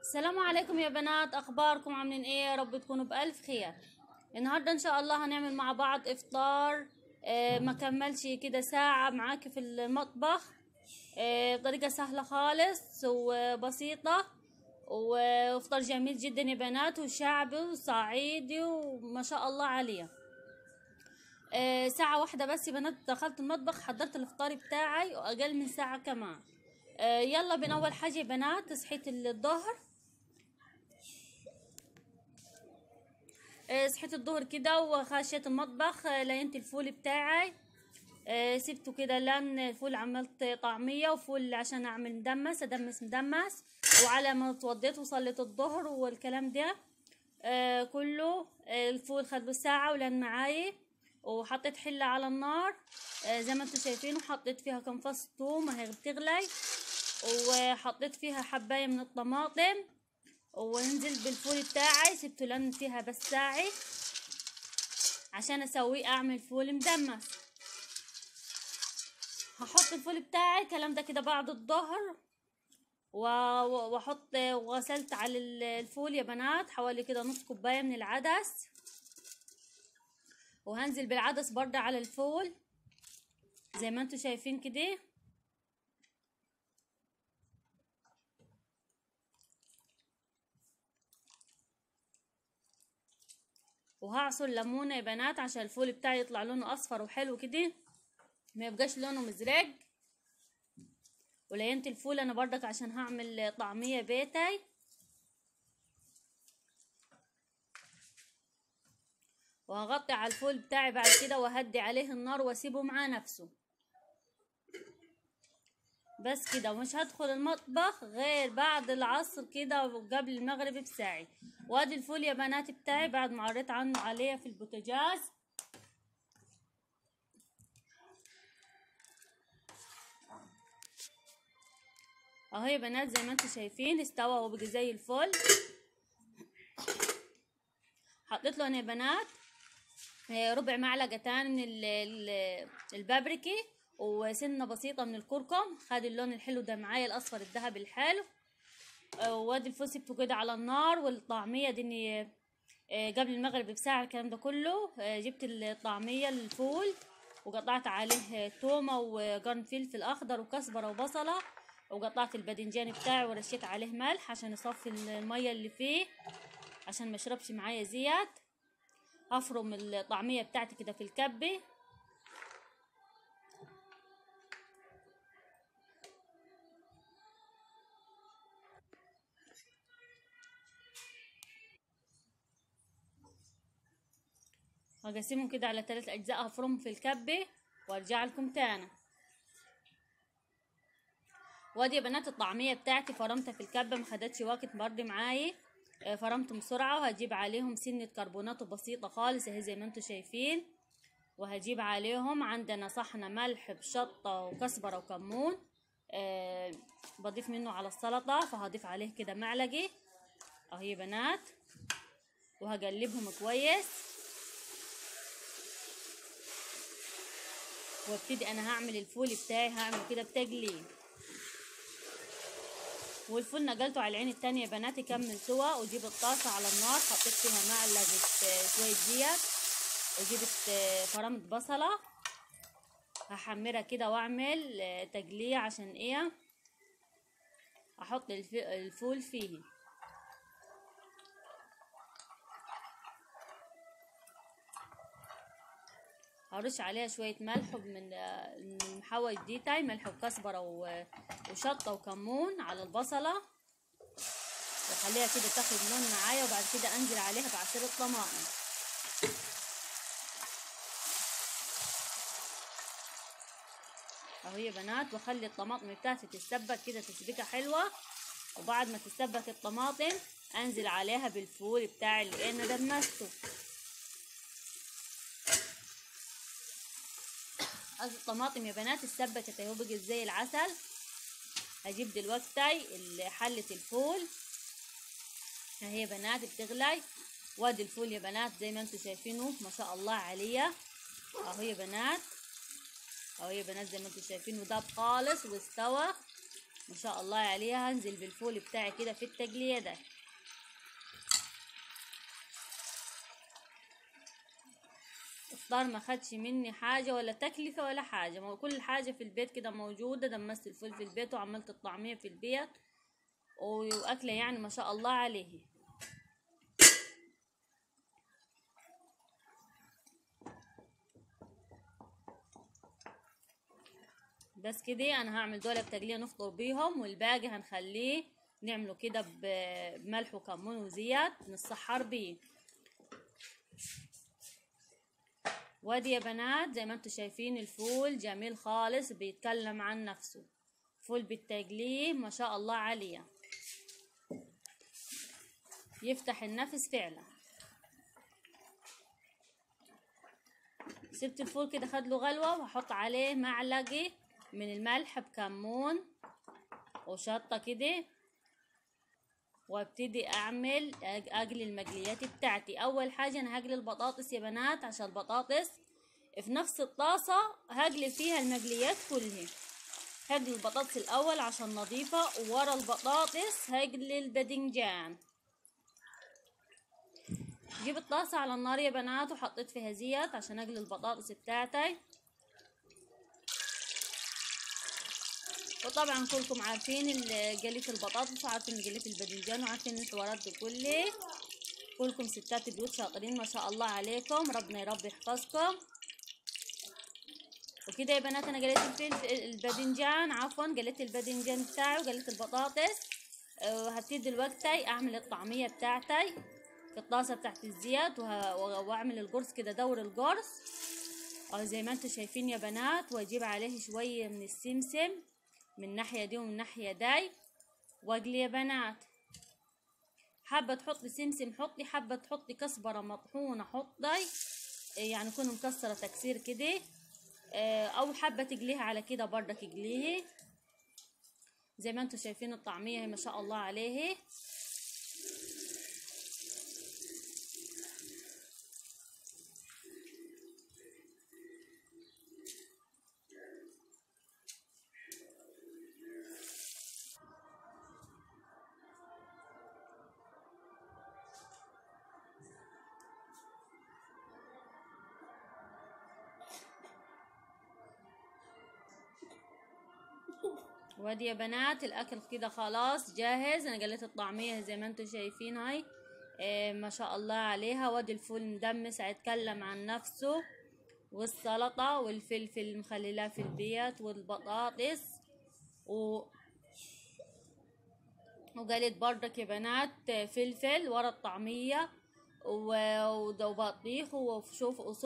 السلام عليكم يا بنات اخباركم عاملين ايه يا رب تكونوا بالف خير النهارده ان شاء الله هنعمل مع بعض افطار آه ما كملش كده ساعه معاكي في المطبخ آه بطريقه سهله خالص وبسيطه وافطار جميل جدا يا بنات وشعبي وصعيدي وما شاء الله عليه آه ساعة واحدة بس يا بنات دخلت المطبخ حضرت الافطار بتاعي واقل من ساعة كمان آه يلا بين اول حاجة يا بنات صحيت الظهر آه صحيت الظهر كده وخشيت المطبخ آه لينت الفول بتاعي آه سبته كده لان الفول عملت طعمية وفول عشان اعمل مدمس ادمس مدمس وعلى ما اتوضيت وصليت الظهر والكلام ده آه كله آه الفول خد له ساعة ولان معاي وحطيت حلة على النار آه زي ما انتم شايفين وحطيت فيها كم فص ثوم وهي بتغلي وحطيت فيها حباية من الطماطم ونزلت بالفول بتاعي سبته لن فيها بس ساعة عشان اسويه اعمل فول مدمس هحط الفول بتاعي الكلام ده كده بعد الظهر واحط وغسلت على الفول يا بنات حوالي كده نص كوبايه من العدس وهنزل بالعدس برضه على الفول زي ما انتم شايفين كده وهعصر ليمونه يا بنات عشان الفول بتاعي يطلع لونه اصفر وحلو كده ما يبقاش لونه مزرق ولينت الفول انا بردك عشان هعمل طعميه بيتي وهغطي على الفول بتاعي بعد كده وهدي عليه النار واسيبه مع نفسه بس كده ومش هدخل المطبخ غير بعد العصر كده قبل المغرب بساعي وادي الفول يا بنات بتاعي بعد ما قريت عنه عليه في البوتاجاز اهو يا بنات زي ما انتم شايفين استوى وبقى زي الفل حطيت له انا يا بنات ربع معلقه تاني من البابريكي وسنه بسيطه من الكركم خد اللون الحلو ده معايا الاصفر الذهبي الحلو وادي الفول سبته كده على النار والطعميه دي اني قبل المغرب بساعه الكلام ده كله جبت الطعميه الفول وقطعت عليه تومه وقرن فلفل اخضر وكزبره وبصله وقطعت الباذنجان بتاعي ورشيت عليه ملح عشان يصفي الميه اللي فيه عشان ما يشربش معايا زيت هفرم الطعميه بتاعتي كده في الكبه هقسمهم كده على ثلاث اجزاء هفرمهم في الكبه وارجع لكم تاني وادي يا بنات الطعميه بتاعتي فرمتها في الكبه ما خدتش وقت برضه معايا فرمتهم بسرعه وهجيب عليهم سنه كربونات بسيطه خالص اهي زي ما انتم شايفين وهجيب عليهم عندنا صحن ملح بشطه وكزبره وكمون أه بضيف منه على السلطه فهضيف عليه كده معلقه اهي يا بنات وهقلبهم كويس وابتدي انا هعمل الفول بتاعي هعمل كده بتقليب والفول نقلته على العين التانية يا بنات يكمل سوا وجيب الطاسة على النار حطيت فيها معلقة شوية زيت وجبت فرمت بصلة هحمرها كده واعمل تقلية عشان ايه احط الفول فيه هرش عليها شوية ملح من المحوج دي تاي ملح وكزبرة وشطة وكمون على البصلة واخليها كده تاخد لون معايا وبعد كده انزل عليها بعصير الطماطم اهو يا بنات واخلي الطماطم بتاعتي تتسبك كده تسبيكه حلوه وبعد ما تتسبك الطماطم انزل عليها بالفول بتاعي اللي انا دمسته الطماطم يا بنات اتسبكت اهو بقت زي العسل هجيب دلوقتي حلة الفول اهي يا بنات بتغلي وادي الفول يا بنات زي ما انتم شايفينه ما شاء الله عليه اهو يا بنات اهو يا بنات زي ما انتم شايفين وداب خالص واستوى ما شاء الله عليها هنزل بالفول بتاعي كده في التقليه ده الفطار ما خدش مني حاجه ولا تكلفه ولا حاجه ما هو كل حاجه في البيت كده موجوده دمست الفول في البيت وعملت الطعميه في البيت واكله يعني ما شاء الله عليه بس كده انا هعمل دول بتقليه نفطر بيهم والباقي هنخليه نعمله كده ب- بملح وكمون وزيت نسحر بيه وادي يا بنات زي ما انتم شايفين الفول جميل خالص بيتكلم عن نفسه فول بالتقليه ما شاء الله عليه يفتح النفس فعلا سبت الفول كده خد له غلوة وهحط عليه معلقة من الملح بكمون وشطة كده وابتدي اعمل أج- اقلي المقليات بتاعتي اول حاجة انا هقلي البطاطس يا بنات عشان البطاطس في نفس الطاسة هقلي فيها المقليات كلها هقلي البطاطس الاول عشان نظيفة وورا البطاطس هقلي الباذنجان جيب الطاسة على النار يا بنات وحطيت فيها زيت عشان اقلي البطاطس بتاعتي وطبعا كلكم عارفين ال- قلية البطاطس وعارفين قلية الباذنجان وعارفين الحوارات دي كلها كلكم ستات بيوت شاطرين ما شاء الله عليكم ربنا يرب يحفظكم وكده يا بنات انا قليت الفلفل الباذنجان عفوا قليت الباذنجان بتاعي وقليت البطاطس أه، هبتدي دلوقتي اعمل الطعمية بتاعتي في الطاسة بتاعت الزيت وه- واعمل القرص كده دور القرص اه زي ما انتم شايفين يا بنات واجيب عليه شوية من السمسم من الناحية دي ومن الناحية داي واقلي يا بنات حابة تحطي سمسم حطي حابة تحطي كزبرة مطحونة حطي إيه يعني تكون مكسرة تكسير كده إيه، او حابة تقليها على كده بردك اقليه زي ما انتم شايفين الطعمية هي ما شاء الله عليه وادي يا بنات الاكل كده خلاص جاهز انا قليت الطعميه زي ما انتم شايفين هاي إيه ما شاء الله عليها وادي الفول مدمس هيتكلم عن نفسه والسلطه والفلفل مخللاه في البيت والبطاطس و وقالت بردك يا بنات فلفل ورا الطعميه و- وبطيخ وشوف